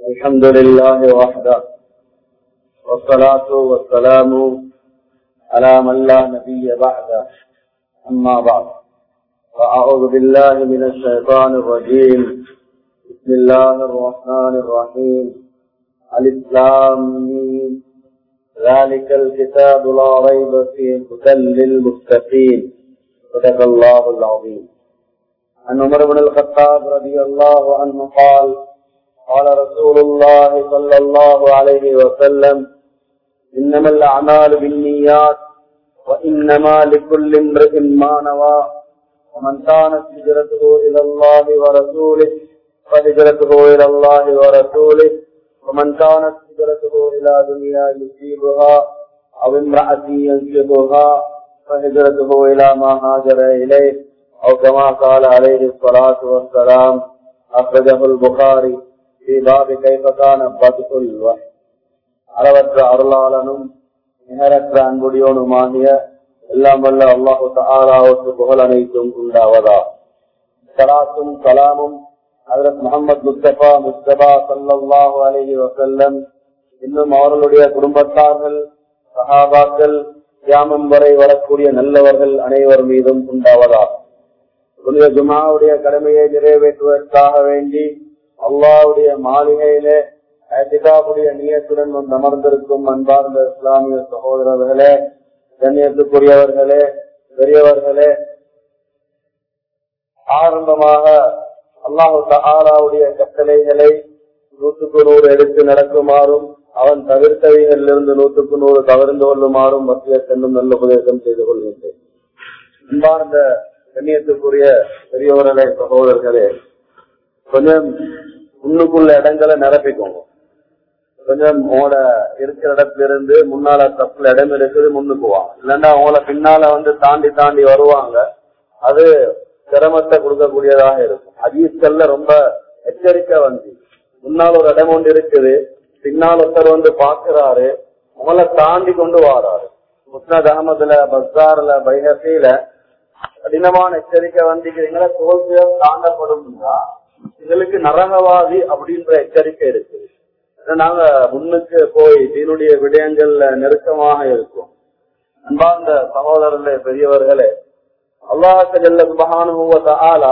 الحمد لله وحده والصلاة والسلام على من لا نبي بعده أما بعد فأعوذ بالله من الشيطان الرجيم بسم الله الرحمن الرحيم الإسلام ذلك الكتاب لا ريب فيه هدى للمتقين صدق الله العظيم عن عمر بن الخطاب رضي الله عنه قال قال رسول الله صلى الله عليه وسلم إنما الأعمال بالنيات وإنما لكل امرئ ما نوى ومن كانت هجرته إلى الله ورسوله فهجرته إلى الله ورسوله ومن كانت هجرته إلى دنيا يصيبها أو امرأة ينكبها فهجرته إلى ما هاجر إليه أو كما قال عليه الصلاة والسلام أخرجه البخاري في باب كيف كان بدء الوحي அளவற்ற அருளாளனும் நிகரற்ற அன்புடையோனுமாகிய எல்லாம் வல்ல அல்லாஹு தாராவுக்கு புகழ் அனைத்தும் உண்டாவதா சலாத்தும் கலாமும் ஹசரத் முகமது முஸ்தபா முஸ்தபா சல்லாஹூ அலஹி வசல்லம் இன்னும் அவர்களுடைய குடும்பத்தார்கள் சஹாபாக்கள் கியாமம் வரை வரக்கூடிய நல்லவர்கள் அனைவர் மீதும் உண்டாவதா புனித ஜுமாவுடைய கடமையை நிறைவேற்றுவதற்காக வேண்டி அல்லாவுடைய மாளிகையிலே கிதாபுடைய நியத்துடன் வந்து அமர்ந்திருக்கும் அன்பார்ந்த இஸ்லாமிய சகோதரர்களே கண்ணியத்துக்குரியவர்களே பெரியவர்களே ஆரம்பமாக அல்லாஹு ஆலாவுடைய கட்டளைகளை நூற்றுக்கு நூறு எடுத்து நடக்குமாறும் அவன் தவிர்த்தவைகளிலிருந்து நூற்றுக்கு நூறு தவிர்ந்து கொள்ளுமாறும் மத்திய சென்றும் நல்ல உபதேசம் செய்து கொள்கின்றேன் அன்பார்ந்த கண்ணியத்துக்குரிய பெரியவர்களே சகோதரர்களே கொஞ்சம் முன்னுக்குள்ள இடங்களை நிரப்பிக்கோங்க கொஞ்சம் உங்களோட இருக்கிற இடத்துல இருந்து முன்னால தப்புல இடம் இருக்குது முன்னுக்கு வாங்க இல்லைன்னா உங்களை பின்னால வந்து தாண்டி தாண்டி வருவாங்க அது சிரமத்தை கொடுக்கக்கூடியதாக இருக்கும் அதீஸ்கள்ல ரொம்ப எச்சரிக்கை வந்து முன்னால் ஒரு இடம் ஒன்று இருக்குது பின்னால் ஒருத்தர் வந்து பாக்குறாரு உங்களை தாண்டி கொண்டு வாராரு முஸ்னத் அகமதுல பஸ்தார்ல பைஹசில கடினமான எச்சரிக்கை வந்திக்கிறீங்களா தோல்வியம் தாண்டப்படும் எங்களுக்கு நரகவாதி அப்படின்ற எச்சரிக்கை இருக்குது நாங்க முன்னுக்கு போய் தீனுடைய விடயங்கள்ல நெருக்கமாக இருக்கும் அன்பார்ந்த சகோதரர்களே பெரியவர்களே அல்லாஹல்ல ஆலா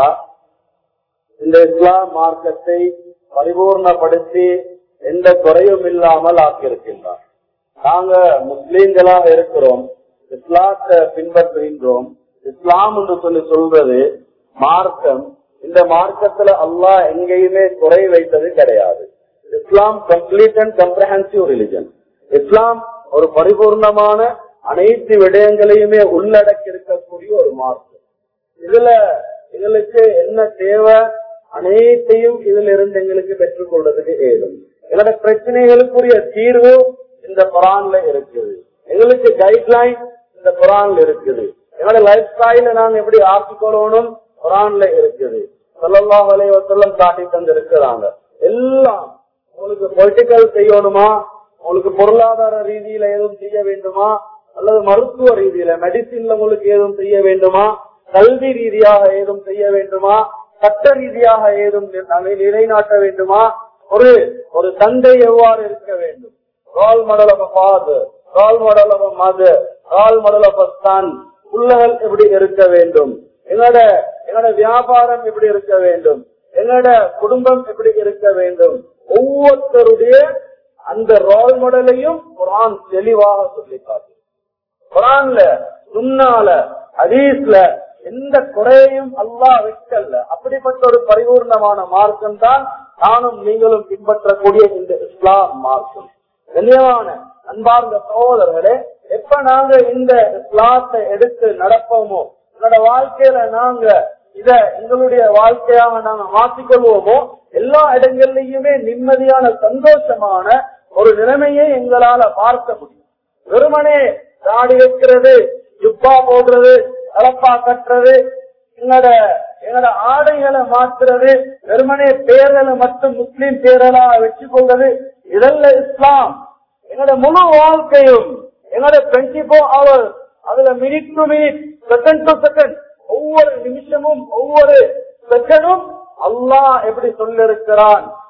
இந்த இஸ்லாம் மார்க்கத்தை பரிபூர்ணப்படுத்தி எந்த குறையும் இல்லாமல் ஆக்கியிருக்கின்றார் நாங்க முஸ்லீம்களாக இருக்கிறோம் இஸ்லாத்தை பின்பற்றுகின்றோம் இஸ்லாம் என்று சொல்லி சொல்றது மார்க்கம் இந்த மார்க்கத்துல அல்லாஹ் எங்கேயுமே குறை வைத்தது கிடையாது Islam complete and comprehensive religion Islam ஒரு பரிபூர்ணமான அனைத்து விடயங்களையுமே உள்ளடக்கி இருக்கக்கூடிய ஒரு மார்க்கம் இதுல எங்களுக்கு என்ன தேவை அனைத்தையும் இதுல இருந்து எங்களுக்கு பெற்றுக் கொள்றதுக்கு ஏதும் எங்களோட பிரச்சனைகளுக்குரிய தீர்வு இந்த குரான்ல இருக்குது எங்களுக்கு கைட்லைன் இந்த குரான்ல இருக்குது எங்களோட லைஃப் ஸ்டைல நாங்க எப்படி ஆக்கிக்கொள்ளணும் குரான்ல இருக்குது சொல்லலாம் வலைவசல்லம் காட்டி தந்து இருக்கிறாங்க எல்லாம் உங்களுக்கு பொலிட்டிக்கல் செய்யணுமா உங்களுக்கு பொருளாதார ரீதியில எதுவும் செய்ய வேண்டுமா அல்லது மருத்துவ ரீதியில மெடிசின்ல உங்களுக்கு ஏதும் செய்ய வேண்டுமா கல்வி ரீதியாக ஏதும் செய்ய வேண்டுமா சட்ட ரீதியாக ஏதும் நிலைநாட்ட வேண்டுமா ஒரு ஒரு தந்தை எவ்வாறு இருக்க வேண்டும் role model of father role model of mother role model of son பிள்ளைகள் எப்படி இருக்க வேண்டும் என்னோட என்னோட வியாபாரம் எப்படி இருக்க வேண்டும் என்னோட குடும்பம் எப்படி இருக்க வேண்டும் ஒவ்வொருத்தருடைய அந்த ரோல் மாடலையும் குரான் தெளிவாக சொல்லி காட்டு குரான்ல சுண்ணால ஹதீஸ்ல எந்த குறையையும் அல்லாஹ் வைக்கல அப்படிப்பட்ட ஒரு பரிபூர்ணமான மார்க்கம் தான் நானும் நீங்களும் பின்பற்றக்கூடிய இந்த இஸ்லாம் மார்க்கம் கண்ணியமான அன்பார்ந்த சகோதரர்களே எப்ப நாங்க இந்த இஸ்லாத்தை எடுத்து நடப்போமோ என்னோட வாழ்க்கையில நாங்க இத எங்களுடைய வாழ்க்கையாக நாங்க மாற்றிக்கொள்வோமோ எல்லா இடங்கள்லயுமே நிம்மதியான சந்தோஷமான ஒரு நிலைமையை எங்களால பார்க்க முடியும் வெறுமனே தாடி வைக்கிறது ஜுப்பா போடுறது தலப்பா கட்டுறது எங்களோட எங்களோட ஆடைகளை மாற்றுறது வெறுமனே பேர்களை மட்டும் முஸ்லீம் பேரலா வச்சு கொள்வது இதல்ல இஸ்லாம் எங்களோட முழு வாழ்க்கையும் எங்களோட டுவெண்ட்டி போர் ஹவர் அதுல minute to minute second to second ஒவ்வொரு நிமிஷமும் ஒவ்வொரு செகண்டும் அல்லாஹ் எப்படி சொல்லிருக்கிறான்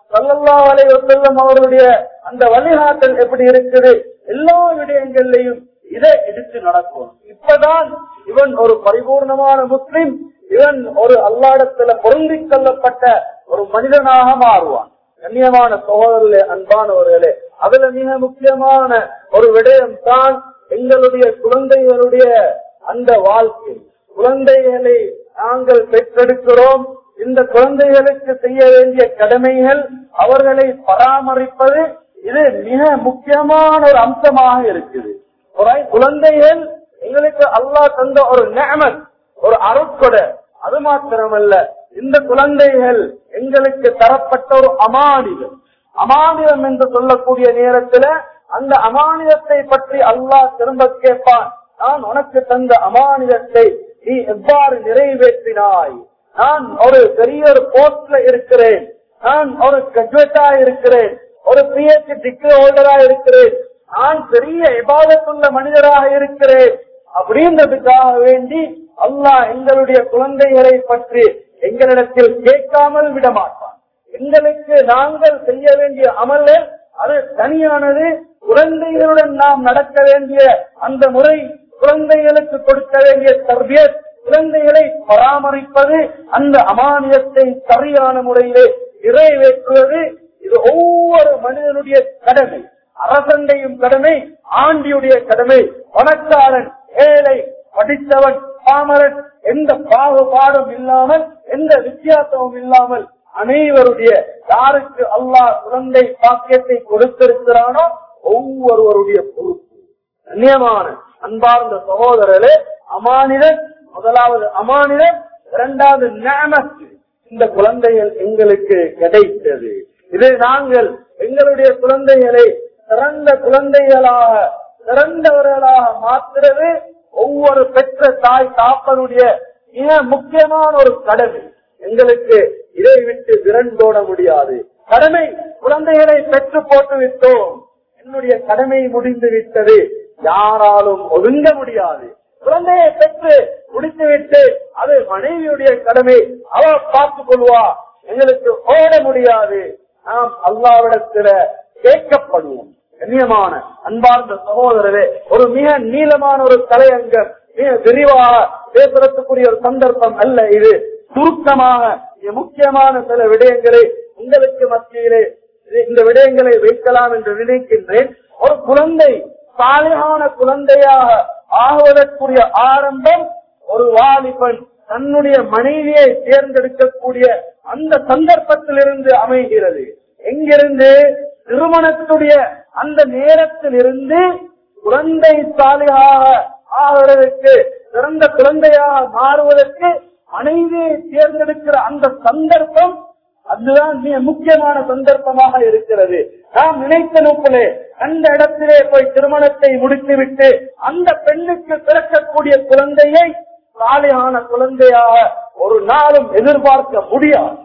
சல்லல்லா அலைவசல்லம் அவருடைய அந்த வழிகாட்டல் எப்படி இருக்குது எல்லா விடயங்கள்லையும் இதை எடுத்து நடக்கும் இப்பதான் இவன் ஒரு பரிபூர்ணமான முஸ்லிம் இவன் ஒரு அல்லாடத்துல பொருந்திக் கொள்ளப்பட்ட ஒரு மனிதனாக மாறுவான் கண்ணியமான சகோதரர்களே அன்பானவர்களே அதுல மிக முக்கியமான ஒரு விடயம் தான் எங்களுடைய குழந்தைகளுடைய அந்த வாழ்க்கை குழந்தைகளை நாங்கள் பெற்றெடுக்கிறோம் இந்த குழந்தைகளுக்கு செய்ய வேண்டிய கடமைகள் அவர்களை பராமரிப்பது இது மிக முக்கியமான ஒரு அம்சமாக இருக்குது குழந்தைகள் எங்களுக்கு அல்லாஹ் தந்த ஒரு நேமன் ஒரு அருட்கொடை அது மாத்திரமல்ல இந்த குழந்தைகள் எங்களுக்கு தரப்பட்ட ஒரு அமானிதம் அமானிதம் என்று சொல்லக்கூடிய நேரத்துல அந்த அமானிதத்தை பற்றி அல்லாஹ் திரும்ப கேட்பான் நான் உனக்கு தந்த அமானிதத்தை நீ எவ்வாறு நிறைவேற்றினாய் நான் ஒரு பெரிய ஒரு போஸ்ட்ல இருக்கிறேன் நான் ஒரு கிராஜுவேட்டா இருக்கிறேன் ஒரு பிஹெச்டி டிகிரி ஹோல்டரா இருக்கிறேன் நான் பெரிய இபாதத்துள்ள மனிதராக இருக்கிறேன் அப்படின்றதுக்காக வேண்டி அல்லாஹ் எங்களுடைய குழந்தைகளை பற்றி எங்களிடத்தில் கேட்காமல் விட மாட்டான் எங்களுக்கு நாங்கள் செய்ய வேண்டிய அமல்கள் அது தனியானது குழந்தைகளுடன் நாம் நடக்க வேண்டிய அந்த முறை குழந்தைகளுக்கு கொடுக்க வேண்டிய தர்பியத் குழந்தைகளை பராமரிப்பது அந்த அமானியத்தை சரியான முறையிலே நிறைவேற்றுவது இது ஒவ்வொரு மனிதனுடைய கடமை அரசண்டையும் கடமை ஆண்டியுடைய கடமை பணக்காரன் ஏழை படித்தவன் பாமரன் எந்த பாகுபாடும் இல்லாமல் எந்த வித்தியாசமும் இல்லாமல் அனைவருடைய யாருக்கு அல்லாஹ் குழந்தை பாக்கியத்தை கொடுத்திருக்கிறானோ ஒவ்வொருவருடைய பொறுப்பு கண்ணியமான அன்பார்ந்த சகோதரரே அமானிதன் முதலாவது அமானிதன் இரண்டாவது ஞானத்து இந்த குழந்தைகள் எங்களுக்கு கிடைத்தது இது நாங்கள் எங்களுடைய குழந்தைகளை சிறந்த குழந்தைகளாக சிறந்தவர்களாக மாற்றுறது ஒவ்வொரு பெற்ற தாய் தாப்பனுடைய மிக முக்கியமான ஒரு கடமை எங்களுக்கு இதை விட்டு விரண்டோட முடியாது கடமை குழந்தைகளை பெற்று போட்டு விட்டோம் என்னுடைய கடமை முடிந்து விட்டது யாராலும் ஒதுங்க முடியாது குழந்தையை பெற்று முடித்துவிட்டு அது மனைவியுடைய கடமை அவ பார்த்துக் கொள்வா எங்களுக்கு ஓட முடியாது நாம் அல்லாவிடத்துல கேட்கப்படுவோம் கண்ணியமான அன்பார்ந்த சகோதரரே ஒரு மிக நீளமான ஒரு தலையங்கம் மிக விரிவாக பேசுறதுக்குரிய ஒரு சந்தர்ப்பம் அல்ல இது சுருக்கமாக மிக முக்கியமான சில விடயங்களை உங்களுக்கு மத்தியிலே இந்த விடயங்களை வைக்கலாம் என்று நினைக்கின்றேன் ஒரு குழந்தை சாலையான குழந்தையாக ஆகுவதற்குரிய ஆரம்பம் ஒரு வாலிபன் தன்னுடைய மனைவியை தேர்ந்தெடுக்கக்கூடிய அந்த சந்தர்ப்பத்திலிருந்து அமைகிறது எங்கிருந்து திருமணத்துடைய அந்த நேரத்தில் இருந்து குழந்தை சாலையாக ஆகிறதுக்கு சிறந்த குழந்தையாக மாறுவதற்கு மனைவியை தேர்ந்தெடுக்கிற அந்த சந்தர்ப்பம் அதுதான் மிக முக்கியமான சந்தர்ப்பமாக இருக்கிறது நாம் நினைத்த நோக்கிலே அந்த இடத்திலே போய் திருமணத்தை முடித்துவிட்டு அந்த பெண்ணுக்கு பிறக்கக்கூடிய குழந்தையை சாலையான குழந்தையாக ஒரு நாளும் எதிர்பார்க்க முடியாது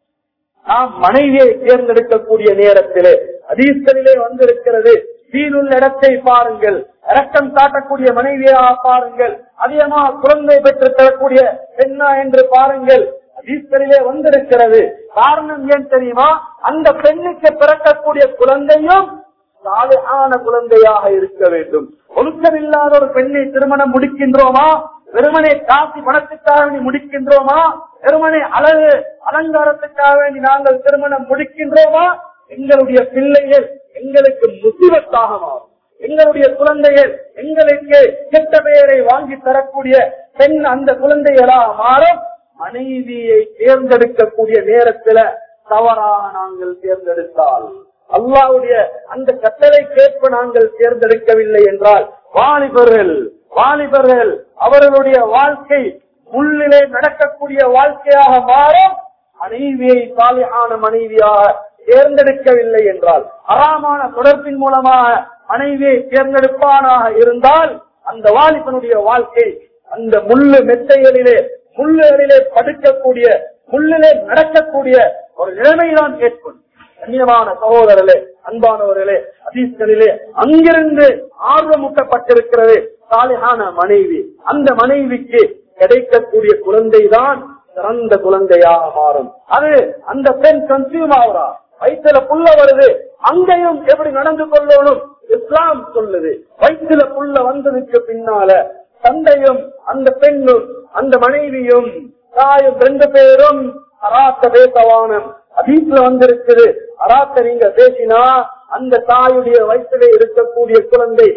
நாம் மனைவியை தேர்ந்தெடுக்கக்கூடிய நேரத்திலே அதீஸ்களிலே வந்திருக்கிறது தீனுள்ள இடத்தை பாருங்கள் இரக்கம் காட்டக்கூடிய மனைவியாக பாருங்கள் அதிகமாக குழந்தை பெற்று தரக்கூடிய பெண்ணா என்று பாருங்கள் அதீஸ்களிலே வந்திருக்கிறது காரணம் ஏன் தெரியுமா அந்த பெண்ணுக்கு பிறக்கக்கூடிய குழந்தையும் சாலையான குழந்தையாக இருக்க வேண்டும் ஒழுக்கம் இல்லாத ஒரு பெண்ணை திருமணம் முடிக்கின்றோமா வெறுமனே காசி பணத்துக்காக வேண்டி முடிக்கின்றோமா வெறுமனே அழகு அலங்காரத்துக்காக வேண்டி நாங்கள் திருமணம் முடிக்கின்றோமா எங்களுடைய பிள்ளைகள் எங்களுக்கு முசிவத்தாக மாறும் எங்களுடைய குழந்தைகள் எங்களுக்கு கெட்ட பெயரை வாங்கி தரக்கூடிய பெண் அந்த குழந்தைகளாக மாறும் மனைவியை தேர்ந்தெடுக்கக்கூடிய நேரத்துல தவறாக நாங்கள் தேர்ந்தெடுத்தால் அல்லாவுடைய அந்த கட்டளை கேட்ப நாங்கள் தேர்ந்தெடுக்கவில்லை என்றால் வாலிபர்கள் வாலிபர்கள் அவர்களுடைய வாழ்க்கை முள்ளிலே நடக்கக்கூடிய வாழ்க்கையாக மாறும் மனைவியை சாலியான மனைவியாக தேர்ந்தெடுக்கவில்லை என்றால் அறாமான தொடர்பின் மூலமாக மனைவியை தேர்ந்தெடுப்பானாக இருந்தால் அந்த வாலிபனுடைய வாழ்க்கை அந்த முள்ளு மெத்தைகளிலே முள்ளுகளிலே படுக்கக்கூடிய முள்ளிலே நடக்கக்கூடிய ஒரு நிலைமைதான் ஏற்படும் கண்ணியமான சகோதரர்களே அன்பானவர்களே அதீஸ்களிலே அங்கிருந்து ஆர்வமூட்டப்பட்டிருக்கிறது சாலிகான மனைவி அந்த மனைவிக்கு கிடைக்கக்கூடிய குழந்தைதான் சிறந்த குழந்தையாக மாறும் அது அந்த பெண் கன்சியூம் ஆகுறா வயிற்றுல புள்ள வருது அங்கேயும் எப்படி நடந்து கொள்ளணும் இஸ்லாம் சொல்லுது வயிற்றுல புள்ள வந்ததுக்கு பின்னால தந்தையும் அந்த பெண்ணும் அந்த மனைவியும் தாயும் ரெண்டு பேரும் அராத்த பேசவானம் அதீப்ல வந்திருக்குது அராத்த நீங்க பேசினா அந்த தாயுடைய வயிற்றிலே இருக்கக்கூடிய குழந்தை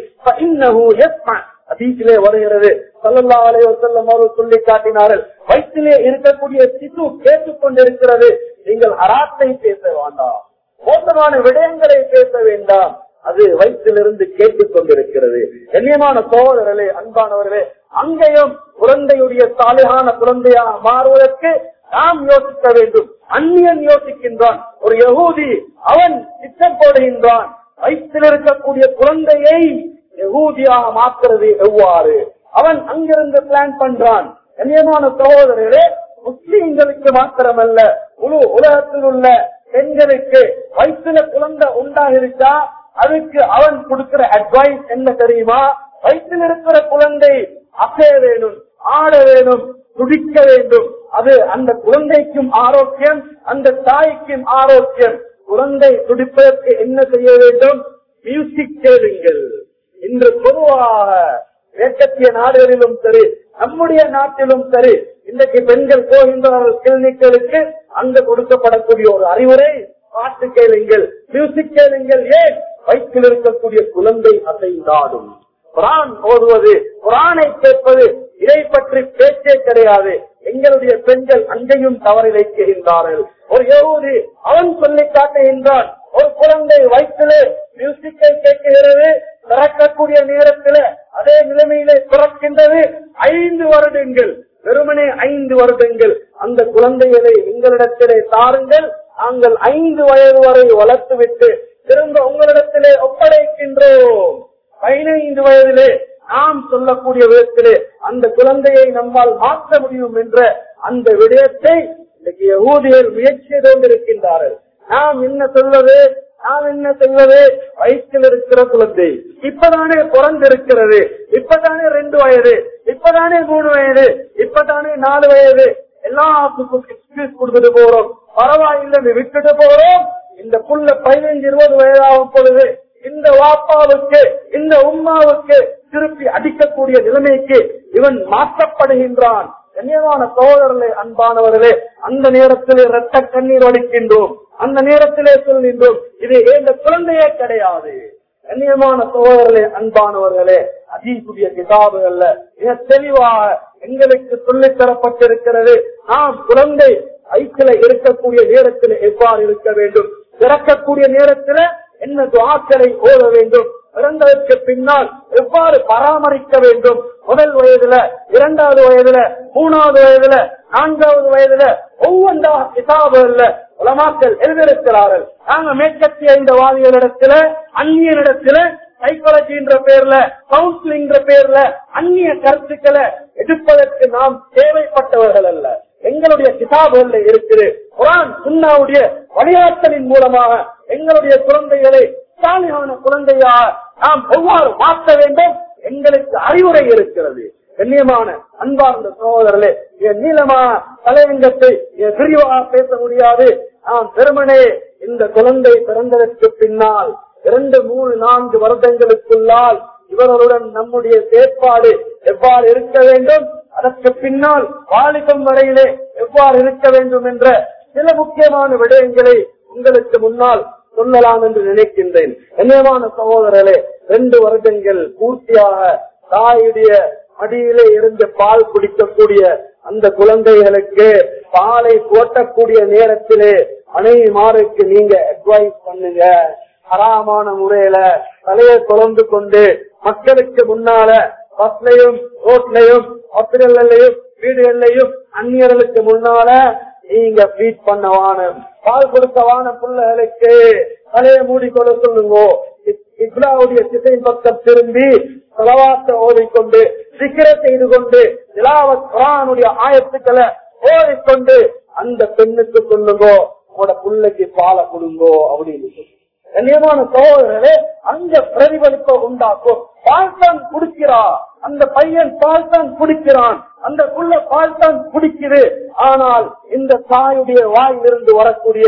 அதீசிலே வருகிறது சல்லல்லா அலைய செல்லம் அவர்கள் சொல்லி காட்டினார்கள் வயிற்றிலே இருக்கக்கூடிய சிசு கேட்டுக் கொண்டிருக்கிறது நீங்கள் அராத்தை பேச வேண்டாம் மோசமான விடயங்களை பேச வேண்டாம் அது வயிற்றிலிருந்து கேட்டுக் கொண்டிருக்கிறது கண்ணியமான சோதரர்களே அன்பானவர்களே அங்கேயும் குழந்தையுடைய சாலையான குழந்தையாக மாறுவதற்கு நாம் யோசிக்க வேண்டும் அந்நியன் யோசிக்கின்றான் ஒரு யகூதி அவன் திட்டம் போடுகின்றான் வயிற்றில் இருக்கக்கூடிய குழந்தையை யகூதியாக மாற்றுறது எவ்வாறு அவன் அங்கிருந்து பிளான் பண்றான் கண்ணியமான சகோதரர்களே முஸ்லீம்களுக்கு மாத்திரமல்ல முழு உலகத்தில் உள்ள பெண்களுக்கு வயிற்றுல குழந்தை உண்டாகிருச்சா அதுக்கு அவன் கொடுக்கிற அட்வைஸ் என்ன தெரியுமா வயிற்றில் இருக்கிற குழந்தை அசைய வேணும் ஆட வேணும் துடிக்க வேண்டும் அது அந்த குழந்தைக்கும் ஆரோக்கியம் அந்த தாய்க்கும் ஆரோக்கியம் குழந்தை துடிப்பதற்கு என்ன செய்ய வேண்டும் மியூசிக் கேளுங்கள் இன்று பொதுவாக மேற்கத்திய நாடுகளிலும் சரி நம்முடைய நாட்டிலும் சரி இன்றைக்கு பெண்கள் போகின்றார்கள் கிளினிக்களுக்கு அங்க கொடுக்கப்படக்கூடிய ஒரு அறிவுரை பாட்டு கேளுங்கள் மியூசிக் கேளுங்கள் ஏன் வயிற்றில் இருக்கக்கூடிய குழந்தை அசைந்தாடும் குரான் ஓதுவது குரானை கேட்பது இதை பற்றி பேச்சே கிடையாது எங்களுடைய பெண்கள் அங்கேயும் தவறி வைக்கின்றார்கள் ஒரு யகுதி அவன் சொல்லி காட்டுகின்றான் ஒரு குழந்தை வயிற்றிலே மியூசிக்கை கேட்கிறது திறக்கக்கூடிய நேரத்தில் அதே நிலைமையிலே பிறக்கின்றது ஐந்து வருடங்கள் வெறுமனே ஐந்து வருடங்கள் அந்த குழந்தைகளை எங்களிடத்திலே தாருங்கள் நாங்கள் ஐந்து வயது வரை வளர்த்துவிட்டு திரும்ப உங்களிடத்திலே ஒப்படைக்கின்றோம் பதினைந்து வயதிலே நாம் சொல்லக்கூடிய விதத்திலே அந்த குழந்தையை நம்மால் மாற்ற முடியும் என்ற அந்த விடயத்தை இன்றைக்கு ஊதியர் முயற்சி செய்து கொண்டிருக்கின்றார்கள் நாம் என்ன சொல்வது நாம் என்ன செய்வது வயிற்றில் இருக்கிற குழந்தை இப்பதானே பிறந்திருக்கிறது இப்பதானே ரெண்டு வயது இப்பதானே மூணு வயது இப்பதானே நாலு வயது எல்லாத்துக்கும் எக்ஸ்கியூஸ் கொடுத்துட்டு போறோம் பரவாயில்லை விட்டுட்டு போறோம் இந்த புள்ள பதினைஞ்சு இருபது வயதாகும் பொழுது இந்த வாப்பாவுக்கு இந்த உம்மாவுக்கு திருப்பி அடிக்கக்கூடிய நிலைமைக்கு இவன் மாற்றப்படுகின்றான் கண்ணியமான சோதரர்களே அன்பானவர்களே அந்த நேரத்திலே இரத்த கண்ணீர் வலிக்கின்றோம் அந்த நேரத்திலே சொல்கின்றோம் இது இந்த குழந்தையே கிடையாது கண்ணியமான சோதரர்களே அன்பானவர்களே அதீசுடைய கிதாபுகள்ல மிக தெளிவாக எங்களுக்கு சொல்லித் தரப்பட்டிருக்கிறது நாம் குழந்தை ஐக்கில இருக்கக்கூடிய நேரத்தில் எவ்வாறு இருக்க வேண்டும் பிறக்கக்கூடிய நேரத்தில் என்ன துவாக்களை ஓட வேண்டும் பிறந்ததற்கு பின்னால் எவ்வாறு பராமரிக்க வேண்டும் முதல் வயதுல இரண்டாவது வயதுல மூணாவது வயதுல நான்காவது வயதுல ஒவ்வொன்றா கிதாபுகள்ல உலமாக்கள் எழுதியிருக்கிறார்கள் நாங்க மேற்கத்திய இந்த வாதிகளிடத்துல அந்நியனிடத்துல சைக்காலஜி என்ற பேர்ல கவுன்சிலிங் பேர்ல அந்நிய கருத்துக்களை எடுப்பதற்கு நாம் தேவைப்பட்டவர்கள் அல்ல எங்களுடைய கிதாபுகள்ல இருக்குது குரான் சுண்ணாவுடைய வழியாற்றலின் மூலமாக எங்களுடைய குழந்தைகளை சாலியான குழந்தையா நாம் எவ்வாறு மாற்ற வேண்டும் எங்களுக்கு அறிவுரை இருக்கிறது கண்ணியமான அன்பார்ந்த சகோதரர்களே என் நீளமா தலையங்கத்தை என் விரிவாக பேச முடியாது நாம் பெருமனே இந்த குழந்தை பிறந்ததற்கு பின்னால் இரண்டு மூணு நான்கு வருடங்களுக்குள்ளால் இவர்களுடன் நம்முடைய செயற்பாடு எவ்வாறு இருக்க வேண்டும் அதற்கு பின்னால் வாலிபம் வரையிலே எவ்வாறு இருக்க வேண்டும் என்ற சில முக்கியமான விடயங்களை உங்களுக்கு முன்னால் சொல்லலாம் என்று நினைக்கின்றேன் கண்ணியமான சகோதரர்களே ரெண்டு வருடங்கள் பூர்த்தியாக தாயுடைய மடியிலே இருந்து பால் குடிக்கக்கூடிய அந்த குழந்தைகளுக்கு பாலை போட்டக்கூடிய நேரத்திலே மனைவிமாருக்கு நீங்க அட்வைஸ் பண்ணுங்க ஹராமான முறையில தலையை தொடர்ந்து கொண்டு மக்களுக்கு முன்னால பஸ்லையும் ரோட்லையும் ஹாஸ்பிட்டல்லையும் வீடுகள்லையும் அந்நியர்களுக்கு முன்னால நீங்க ஃபீட் பண்ண வானம் பால் கொடுக்க வான பிள்ளைகளுக்கு தலையை மூடிக்கொள்ள சொல்லுங்க இப்ராவுடைய திசை பக்கம் திரும்பி செலவாத்த ஓடிக்கொண்டு சிக்கிர செய்து கொண்டு இலாவத் குரானுடைய ஆயத்துக்களை ஓடிக்கொண்டு அந்த பெண்ணுக்கு சொல்லுங்க உங்களோட பிள்ளைக்கு பாலை கொடுங்கோ அப்படின்னு சொல்லி கண்ணியமான சகோதரர்களே அந்த பிரதிபலிப்பை உண்டாக்கும் பால் தான் குடிக்கிறா அந்த பையன் பால் தான் குடிக்கிறான் அந்த புள்ள பால் தான் குடிக்குது ஆனால் இந்த தாயுடைய வாயிலிருந்து வரக்கூடிய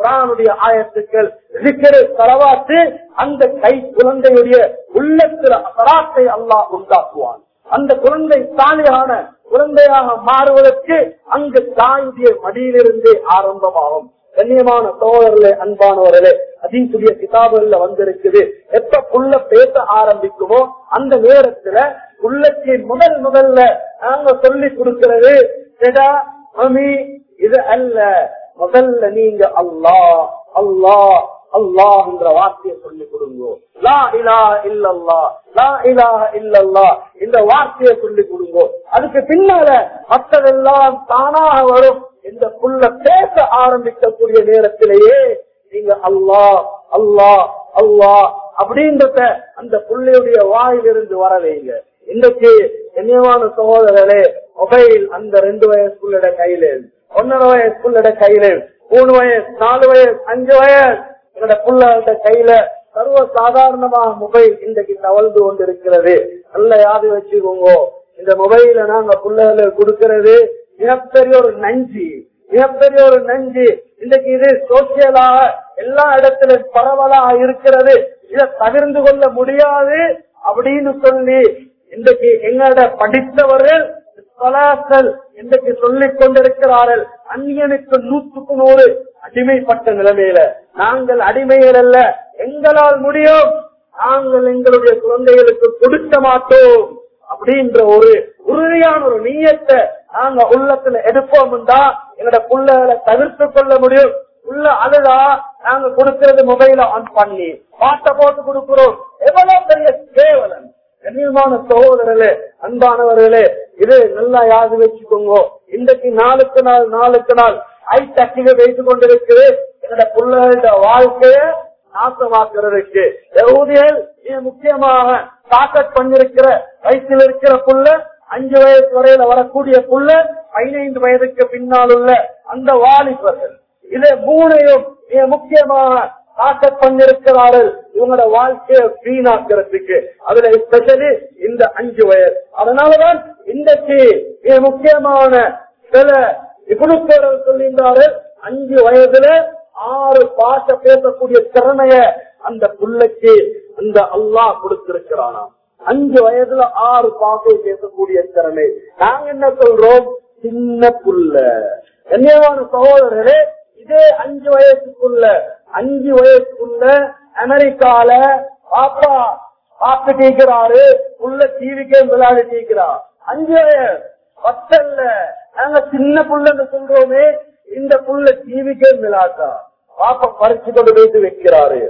குரானுடைய ஆயத்துக்கள் இருக்கிற தலவாத்து அந்த கை குழந்தையுடைய உள்ளத்துல தராத்தை அல்லாஹ் உண்டாக்குவான் அந்த குழந்தை சாலியான குழந்தையாக மாறுவதற்கு அங்கு தாயுடைய மடியிலிருந்தே ஆரம்பமாகும் கண்ணியமான சோழர்களே அன்பானவர்களே அதிகூடிய கிதாபுகள்ல வந்திருக்குது எப்ப புள்ள பேச ஆரம்பிக்குமோ அந்த நேரத்துல புள்ளக்கு முதல் முதல்ல நாங்க சொல்லி கொடுக்கிறது "எடா, மம்மி இது அல்ல முதல்ல நீங்க அல்லாஹ் அல்லாஹ் அல்லாஹ் என்ற வார்த்தையை சொல்லி கொடுங்க லா இலாஹ இல்லல்லாஹ் லா இலாஹ இல்லல்லாஹ் இந்த வார்த்தையை சொல்லி கொடுங்க அதுக்கு பின்னால மற்றதெல்லாம் தானாக வரும் இந்த புள்ள பேச ஆரம்பிக்கக்கூடிய நேரத்திலேயே நீங்க அல்லாஹ் அல்லாஹ் அல்லாஹ் அப்படின்றத அந்த புள்ளையுடைய வாயிலிருந்து வர வைங்க இன்னைக்கு கண்ணியமான சகோதரர்களே மொபைல் அந்த ரெண்டு வயசுக்குள்ளட கையில ஒன்னரை வயசுக்குள்ளட கையில மூணு வயசு நாலு வயசு அஞ்சு வயசு என்னோட புள்ளட கையில சர்வ சாதாரணமாக மொபைல் இன்றைக்கு தவழ்ந்து கொண்டிருக்கிறது நல்ல யாது வச்சுக்கோங்க இந்த மொபைல நாங்க புள்ளைகளுக்கு கொடுக்கிறது மிகப்பெரிய ஒரு நஞ்சு மிகப்பெரிய ஒரு நஞ்சு இன்னைக்கு இது சோசியலாக எல்லா இடத்திலும் பரவலாக இருக்கிறது இதை தவிர்ந்து கொள்ள முடியாது அப்படின்னு சொல்லி இன்றைக்கு எங்களோட படித்தவர்கள் கலாக்கள் இன்றைக்கு சொல்லிக் கொண்டிருக்கிறார்கள் அந்நியனுக்கு நூற்றுக்கு நூறு அடிமைப்பட்ட நிலைமையில நாங்கள் அடிமைகள் அல்ல எங்களால் முடியும் நாங்கள் எங்களுடைய குழந்தைகளுக்கு கொடுக்க மாட்டோம் அப்படின்ற ஒரு உறுதியான ஒரு நீயத்தை நாங்க உள்ளத்துல எடுப்போம்டா எங்களோட புள்ளைகளை தவிர்த்து கொள்ள முடியும் உள்ள அழுதா நாங்க கொடுக்கிறது மொபைல ஆன் பண்ணி பாட்டை போட்டு கொடுக்கிறோம் எவ்வளவு பெரிய கேவலம் கண்ணியமான சகோதரர்களே அன்பானவர்களே இது நல்லா யாது வச்சுக்கோங்க இன்றைக்கு நாளுக்கு நாள் நாளுக்கு நாள் ஐ டக்கில வைத்துக் கொண்டிருக்கிறது என்னோட பிள்ளைகளோட வாழ்க்கைய நாசமாக்குறதுக்கு யகூதிகள் மிக முக்கியமாக தாக்கட் பண்ணிருக்கிற வயசில் இருக்கிற புள்ள அஞ்சு வயசு வரையில வரக்கூடிய புள்ள பதினைந்து வயதுக்கு பின்னால் உள்ள அந்த வாலிபர்கள் இதை மூணையும் மிக முக்கியமாக தாக்கட் பண்ணிருக்கிறார்கள் இவங்களோட வாழ்க்கையை வீணாக்கிறதுக்கு அதுல ஸ்பெஷலி இந்த அஞ்சு வயசு அதனாலதான் இன்றைக்கு மிக முக்கியமான சில இகுணுக்கர்கள் சொல்லியிருந்தார்கள் அஞ்சு வயதுல ஆறு பாஷ பேசக்கூடிய திறமைய அந்த புள்ளைக்கு அந்த அல்லாஹ் கொடுத்திருக்கிறானாம் அஞ்சு வயதுல ஆறு பாசை பேசக்கூடிய திறமை நாங்க என்ன சொல்றோம் சின்ன புள்ள கண்ணியமான சகோதரர்களே இதே அஞ்சு வயசுக்குள்ள அஞ்சு வயசுக்குள்ள அமெரிக்கால பாப்பா பார்த்துட்டு இருக்கிறாரு உள்ள டிவிக்கே விளையாடிட்டு இருக்கிறார் அஞ்சு வயசு பத்தல்ல நாங்க சின்ன புள்ளன்னு சொல்றோமே இந்த புள்ள டிவிக்கே விளையாட்டா பாப்பா பறிச்சு கொண்டு போயிட்டு வைக்கிறாரு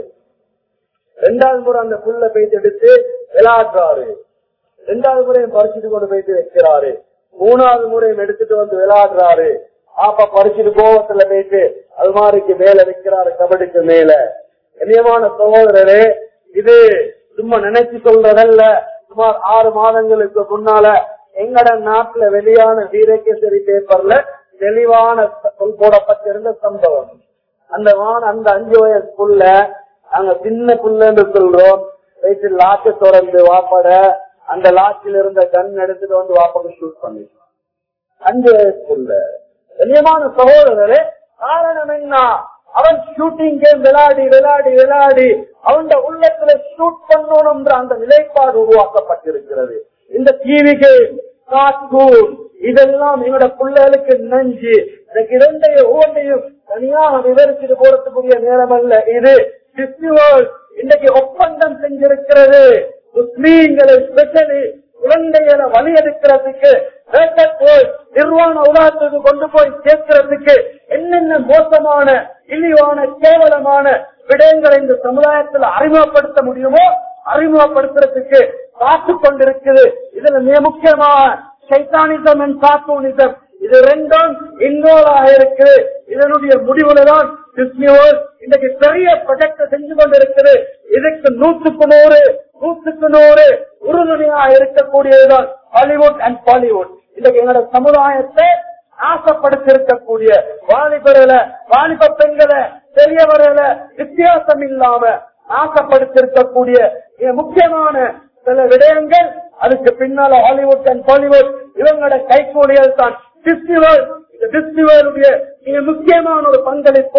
ரெண்டாவது முறை அந்த புல்ல போயிட்டு எடுத்து விளையாடுறாரு ரெண்டாவது முறையும் பறிச்சுட்டு கொண்டு போயிட்டு வைக்கிறாரு மூணாவது முறையும் எடுத்துட்டு வந்து விளையாடுறாரு பாப்பா பறிச்சுட்டு கோவத்துல போயிட்டு அல்மாரிக்கு மேல வைக்கிறாரு கபடிக்கு மேல கண்ணியமான சகோதரரே இது சும்மா நினைச்சு சொல்றதல்ல சுமார் ஆறு மாதங்களுக்கு முன்னால எங்கட நாட்டுல வெளியான வீரகேசரி பேப்பர்ல தெளிவான சொல் போடப்பட்டிருந்த சம்பவம் அந்த வான அந்த அஞ்சு வயசுக்குள்ள நாங்க சின்ன புள்ளன்னு சொல்றோம் வயிற்று லாக்க திறந்து வாப்பட அந்த லாக்கில் இருந்த கண் எடுத்துட்டு வந்து வாப்பட ஷூட் பண்ணிக்கலாம் அஞ்சு வயசுக்குள்ள கண்ணியமான சகோதரரே காரணம் என்ன அவன் ஷூட்டிங் கேம் விளையாடி விளையாடி விளையாடி அவன் உள்ளத்துல ஷூட் பண்ணணும்ன்ற அந்த நிலைப்பாடு உருவாக்கப்பட்டிருக்கிறது இந்த டிவி கேம் கார்ட்டூன் இதெல்லாம் எங்களோட பிள்ளைகளுக்கு நஞ்சு எனக்கு இரண்டையும் ஒவ்வொன்றையும் தனியாக விவரிச்சுட்டு போறதுக்குரிய நேரம் அல்ல இது டிஸ்னி வேர்ல்ட் இன்னைக்கு ஒப்பந்தம் செஞ்சிருக்கிறது முஸ்லீம்களை ஸ்பெஷலி குழந்தைகளை வழி எடுக்கிறதுக்கு போய் நிர்வாண உலகத்துக்கு கொண்டு போய் சேர்க்கிறதுக்கு என்னென்ன மோசமான இழிவான கேவலமான விடயங்களை இந்த சமுதாயத்தில் அறிமுகப்படுத்த முடியுமோ அறிமுகப்படுத்துறதுக்கு காத்து கொண்டிருக்குது இதுல மிக முக்கியமாக சைத்தானிசம் அண்ட் கார்ட்டூனிசம் இது ரெண்டும் இன்வால்வ் இருக்கு இதனுடைய முடிவுல தான் இன்னைக்கு பெரிய ப்ரொஜெக்ட் செஞ்சு கொண்டிருக்குது இதுக்கு நூற்றுக்கு நூறு நூற்றுக்கு நூறு உறுதுணையா இருக்கக்கூடியதுதான் ஹாலிவுட் அண்ட் பாலிவுட் இன்னைக்கு எங்களோட சமுதாயத்தை நாசப்படுத்திருக்கக்கூடிய வாலிபர்களை வாலிப பெண்களை பெரியவர்களை வித்தியாசம் இல்லாம நாசப்படுத்திருக்கக்கூடிய மிக முக்கியமான சில விடயங்கள் அதுக்கு பின்னால ஹாலிவுட் அண்ட் பாலிவுட் இவங்களோட கைகூலியல் தான் டிஸ்டிவல் டிஸ்டிவலுடைய மிக முக்கியமான ஒரு பங்களிப்பு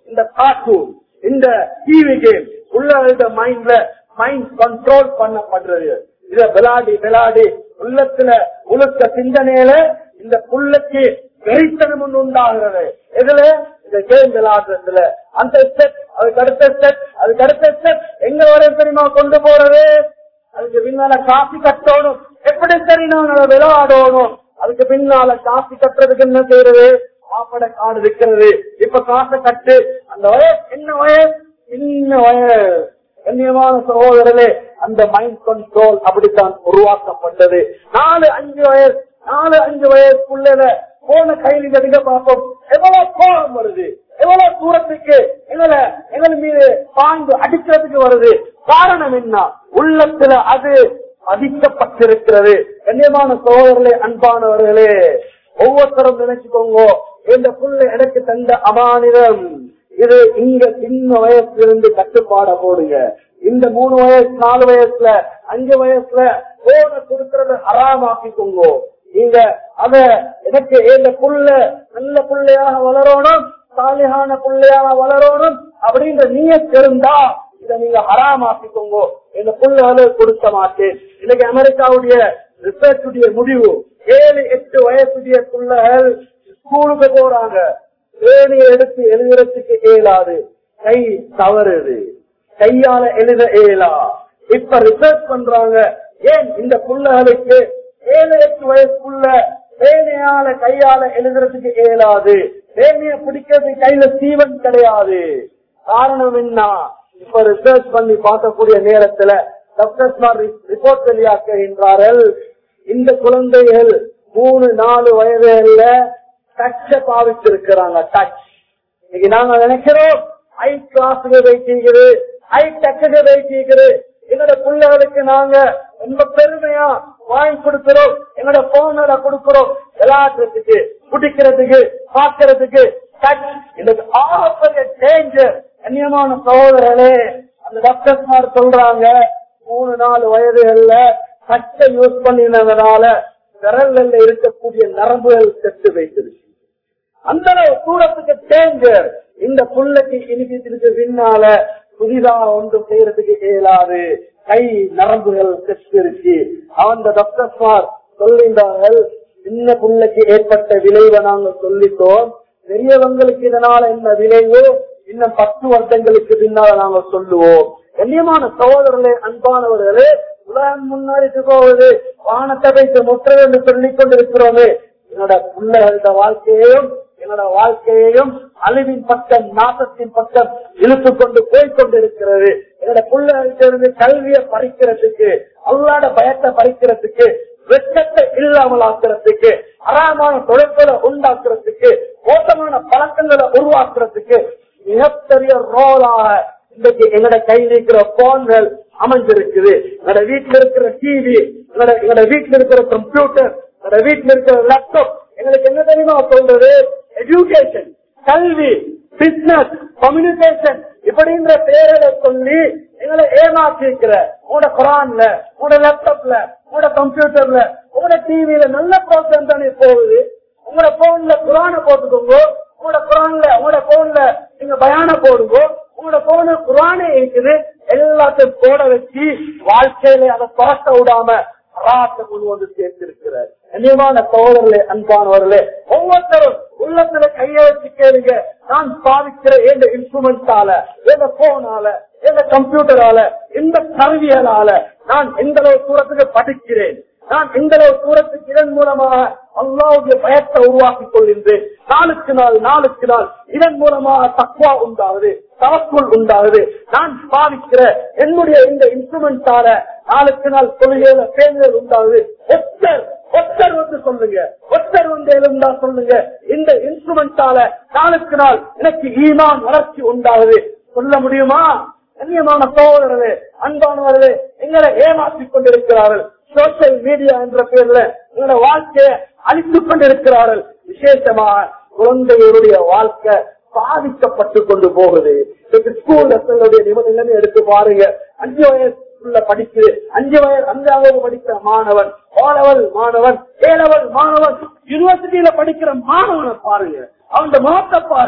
இந்த கார்ட்டூன் இந்த டிவி கேம் உள்ள மைண்ட்ல மைண்ட் கண்ட்ரோல் பண்ணப்படுறது இத விளாடி விளாடி உள்ளத்துல உளுத்த சிந்தனையில இந்த புள்ளைக்கு வெறித்தனம் ஒண்ணு உண்டாகிறது எதுல இந்த கேம் விளையாடுறதுல அந்த ஸ்டெப் அதுக்கு அடுத்த ஸ்டெப் அதுக்கு அடுத்த ஸ்டெப் எங்க வரையும் தெரியுமா கொண்டு போறது அதுக்கு பின்னால காசு கட்டணும் எப்படி சரி நான் அதை விளையாடணும் அதுக்கு பின்னால காசு கட்டுறதுக்கு என்ன செய்யறது சாப்பாட காடு விற்கிறது இப்ப காசை கட்டு அந்த வயசு என்ன வயசு சின்ன வயசு கண்ணியமான சகோதரரே அந்த மைண்ட் கண்ட்ரோல் அப்படித்தான் உருவாக்கப்பட்டது நாலு அஞ்சு வயசு நாலு அஞ்சு வயசுக்குள்ள போன கையில் எடுக்க பார்ப்போம் எவ்வளவு கோபம் வருது எவ்வளவு தூரத்துக்கு எங்களை எங்கள் மீது பாய்ந்து அடிக்கிறதுக்கு வருது காரணம் என்ன உள்ளத்துல அது அதிக்கப்பட்டிருக்கிறது கண்ணியமான சகோதரர்களே அன்பானவர்களே ஒவ்வொருத்தரும் நினைச்சுக்கோங்க இந்த புள்ள எனக்கு தந்த அமானிதம் இது இங்க சின்ன வயசுல இருந்து கட்டுப்பாட போடுங்க இந்த மூணு வயசு நாலு வயசுல அஞ்சு வயசுல போன கொடுக்கறத அறாமாக்கிக்கோங்க நீங்க அத எனக்கு இந்த புள்ள நல்ல புள்ளையாக வளரணும் சாலியான புள்ளையாக வளரணும் அப்படின்ற நீயத் இருந்தா இதை நீங்க ஹராமாக்கிக்கோங்க இந்த புள்ள கொடுக்க மாட்டேன் இன்னைக்கு அமெரிக்காவுடைய ரிசர்ச்சுடைய முடிவு ஏழு எட்டு வயசுடைய புள்ளகள் ஸ்கூலுக்கு போறாங்க ஏணியை எடுத்து எழுதுறதுக்கு இயலாது கை தவறுது கையால எழுத இயலா இப்ப ரிசர்ச் பண்றாங்க ஏன் இந்த புள்ளகளுக்கு ஏழு எட்டு வயசுக்குள்ள பேனையால கையால எழுதுறதுக்கு இயலாது பேனைய பிடிக்கிறது கையில சீவன் கிடையாது காரணம் என்ன இப்ப ரிசர்ச் பண்ணி பார்க்கக்கூடிய நேரத்துல டாக்டர் ரிப்போர்ட் வெளியாக்குகின்றார்கள் இந்த குழந்தைகள் மூணு நாலு வயதுல டச்ச பாவிச்சிருக்கிறாங்க டச் இன்னைக்கு நாங்க நினைக்கிறோம் ஐ கிளாஸுக்கு வைக்கிறது ஐ டச்சுக்கு வைக்கிறது எங்களோட பிள்ளைகளுக்கு நாங்க ரொம்ப பெருமையா வாங்கி கொடுக்கிறோம் எங்களோட போனோட கொடுக்கிறோம் விளையாடுறதுக்கு குடிக்கிறதுக்கு பாக்குறதுக்கு டச் இதுக்கு ஆகப்பெரிய டேஞ்சர் கண்ணியமான சகோதரர்களே அந்த டாக்டர்ஸ்மார் சொல்றாங்க மூணு நாலு வயதுகள்ல டச்சை யூஸ் பண்ணினதுனால விரல்ல இருக்கக்கூடிய நரம்புகள் செத்து வைத்திருக்கு அந்த அளவு தூரத்துக்கு டேஞ்சர் இந்த புள்ளைக்கு இனிப்பிற்கு பின்னால புதிதா ஒன்று செய்யறதுக்கு இயலாது கை நரம்புகள் செத்துருச்சு அந்த டாக்டர்ஸ்மார் சொல்லின்றார்கள் சின்ன புள்ளைக்கு ஏற்பட்ட விளைவை நாங்க சொல்லிட்டோம் பெரியவங்களுக்கு இதனால என்ன விளைவு இன்னும் பத்து வருடங்களுக்கு பின்னால நாங்க சொல்லுவோம் கண்ணியமான சகோதரர்களே அன்பானவர்களே உலகம் முன்னாடி போவது வானத்தை வைத்து முற்றது என்று சொல்லிக் கொண்டிருக்கிறோமே என்னோட பிள்ளைகளோட வாழ்க்கையையும் என்னோட வாழ்க்கையையும் அழிவின் பக்கம் நாசத்தின் பக்கம் இழுத்து கொண்டு போய்கொண்டிருக்கிறது என்னோட பிள்ளைகளிருந்து கல்வியை பறிக்கிறதுக்கு அல்லாட பயத்தை பறிக்கிறதுக்கு வெட்டத்தை இல்லாமல் ஆக்குறதுக்கு அறாமான தொழில்களை உண்டாக்குறதுக்கு மோசமான பழக்கங்களை உருவாக்குறதுக்கு மிகப்பெரிய ரோலாக இன்றைக்கு எங்களோட கையில் இருக்கிற போன்கள் அமைஞ்சிருக்குது எங்களோட வீட்டுல இருக்கிற டிவி எங்களோட எங்களோட வீட்டுல இருக்கிற கம்ப்யூட்டர் எங்களோட வீட்டுல இருக்கிற லேப்டாப் எங்களுக்கு என்ன தெரியுமா சொல்றது எஜுகேஷன் கல்வி பிசினஸ் கம்யூனிகேஷன் இப்படின்ற பேரை சொல்லி எங்களை ஏமாற்றி இருக்கிற உங்களோட குரான்ல உங்களோட லேப்டாப்ல உங்களோட கம்ப்யூட்டர்ல உங்களோட டிவில நல்ல ப்ரோக்ராம் தானே போகுது உங்களோட போன்ல குரான போட்டுக்கோங்க உங்களோட குரான்ல உங்களோட போன்ல நீங்க பயான போடுங்க உங்களோட போன குரானே இருக்குது எல்லாத்தையும் போட வச்சு வாழ்க்கையில அதை துரத்த விடாம ராத்த கொண்டு வந்து சேர்த்திருக்கிறார் கண்ணியமான சோழர்களே அன்பானவர்களே ஒவ்வொருத்தரும் உள்ளத்துல கைய வச்சு கேளுங்க நான் பாவிக்கிற எந்த இன்ஸ்ட்ருமெண்டால எந்த போனால எந்த கம்ப்யூட்டரால எந்த கருவியலால நான் எந்த அளவு தூரத்துக்கு படிக்கிறேன் நான் எந்த அளவு தூரத்துக்கு இதன் மூலமாக அல்லாவுடைய பயத்தை உருவாக்கி கொள்கின்றேன் நாளுக்கு நாள் நாளுக்கு நாள் இதன் மூலமாக தக்குவா உண்டாகுது தவக்குள் உண்டாகுது நான் பாவிக்கிற என்னுடைய இந்த இன்ஸ்ட்ருமெண்டால நாளுக்கு நாள் கொள்கையில பேருதல் உண்டாகுது ஒத்தர் ஒத்தர் வந்து சொல்லுங்க ஒத்தர் வந்து எழுந்தா சொல்லுங்க இந்த இன்ஸ்ட்ருமெண்டால நாளுக்கு நாள் எனக்கு ஈமான் வளர்ச்சி உண்டாகுது சொல்ல முடியுமா கண்ணியமான சகோதரர்களே அன்பானவர்களே எங்களை ஏமாற்றிக் கொண்டிருக்கிறார்கள் சோசியல் மீடியா என்ற பேர்ல எங்களோட வாழ்க்கையை அழித்துக் கொண்டிருக்கிறார்கள் விசேஷமாக குழந்தைகளுடைய வாழ்க்கை பாதிக்கப்பட்டு கொண்டு போகுது இன்னைக்கு ஸ்கூல்ல செல்லுடைய நிபந்தனை எடுத்து பாருங்க அஞ்சு வயசுக்குள்ள படிக்குது அஞ்சு வயசு அஞ்சாவது படிக்கிற மாணவன் ஓலவல் மாணவன் ஏலவல் மாணவன் யூனிவர்சிட்டியில படிக்கிற மாணவனை பாருங்க அவன் முகத்தை பாருங்க